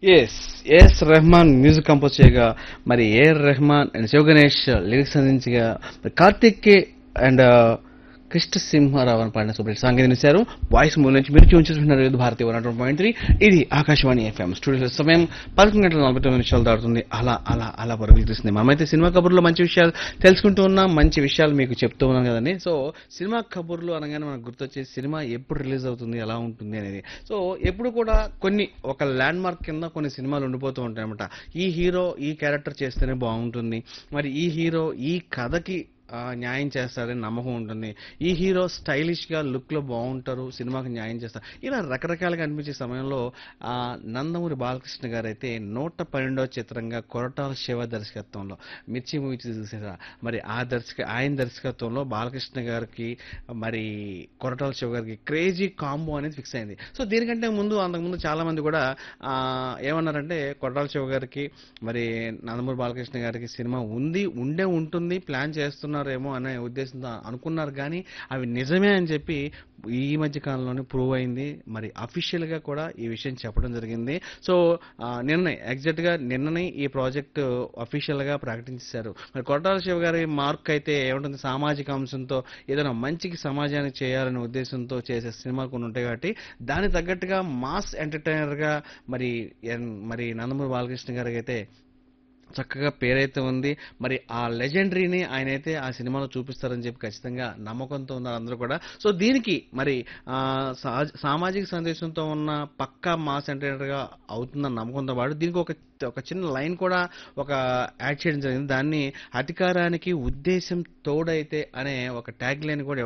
yes S Rahman music compose చేయగా మరి A R Rahman and Shiva Ganesh lyrics అందించగా మరి కార్తిక్ అండ్ కృష్ణ సింహారావు అని పాడిన సూపర్ సాంగ్ అందించారు వాయిస్ మూల నుంచి మీరు ట్యూన్ చేసుకుంటున్నారు వివిధ భారతీయ వన్ పాయింట్ త్రీ ఇది ఆకాశవాణి ఎఫ్ఎం స్టూడియో సమయం పదకొండు గంటల నలభై తొమ్మిది నిమిషాలు దాటుతుంది అలా అలా అలా పరుగులు తీస్తుంది మనమైతే సినిమా కబుర్లో మంచి విషయాలు తెలుసుకుంటూ ఉన్నాం మంచి విషయాలు మీకు చెప్తూ ఉన్నాం కదండి సో సినిమా కబుర్లు అనగానే మనకు గుర్తొచ్చే సినిమా ఎప్పుడు రిలీజ్ అవుతుంది ఎలా ఉంటుంది అనేది సో ఎప్పుడు కూడా కొన్ని ఒక ల్యాండ్ మార్క్ కింద కొన్ని సినిమాలు ఉండిపోతూ ఉంటాయి అనమాట ఈ హీరో ఈ క్యారెక్టర్ చేస్తేనే బాగుంటుంది మరి ఈ హీరో ఈ కథకి ఆ, న్యాయం చేస్తారని నమ్మకం ఉంటుంది ఈ హీరో స్టైలిష్ గా లుక్ లో బాగుంటారు సినిమాకి న్యాయం చేస్తారు ఇలా రకరకాలుగా అనిపించే సమయంలో ఆ నందమూరి బాలకృష్ణ గారు అయితే నూట పన్నెండవ చిత్రంగా కొరటాల శివ దర్శకత్వంలో మిర్చి మూవీ చూసారా మరి ఆ దర్శక ఆయన దర్శకత్వంలో బాలకృష్ణ గారికి మరి కొరటాల శివ గారికి క్రేజీ కాంబో అనేది ఫిక్స్ అయింది సో దీనికంటే ముందు అంతకుముందు చాలా మంది కూడా ఆ, ఏమన్నారంటే కొరటాల శివ గారికి మరి నందమూరి బాలకృష్ణ గారికి సినిమా ఉంది ఉండే ఉంటుంది ప్లాన్ చేస్తున్నారేమో అనే ఉద్దేశంతో అనుకున్నారు కానీ అవి నిజమే అని చెప్పి ఈ మధ్య కాలంలోనే ప్రూవ్ అయింది మరి అఫీషియల్ గా కూడా ఈ విషయం చెప్పడం జరిగింది సో ఆ, నిన్ననే ఎగ్జాక్ట్ గా నిన్ననే ఈ ప్రాజెక్ట్ అఫీషియల్ గా ప్రకటించారు మరి కొట్టాల శివ గారి మార్క్ అయితే ఏముంటుంది సామాజిక అంశంతో ఏదైనా మంచికి సమాజానికి చేయాలనే ఉద్దేశంతో చేసే సినిమాలు కొన్ని ఉంటాయి కాబట్టి దానికి తగ్గట్టుగా మాస్ ఎంటర్టైనర్ గా మరి ఎన్- మరి నందమూరి బాలకృష్ణ గారికి అయితే చక్కగా పేరైతే ఉంది మరి ఆ లెజెండరీని ఆయన అయితే ఆ సినిమాలో చూపిస్తారని చెప్పి ఖచ్చితంగా నమ్మకంతో ఉన్నారు అందరూ కూడా సో దీనికి మరి ఆ, సహజ- సామాజిక సందేశంతో ఉన్న పక్కా మాస్ ఎంటర్టైనర్ గా అవుతుందని నమ్మకంతో పాటు దీనికి ఒక ఒక చిన్న లైన్ కూడా ఒక యాడ్ చేయడం జరిగింది దాన్ని అధికారానికి ఉద్దేశం తోడైతే అనే ఒక ట్యాగ్ లైన్ కూడా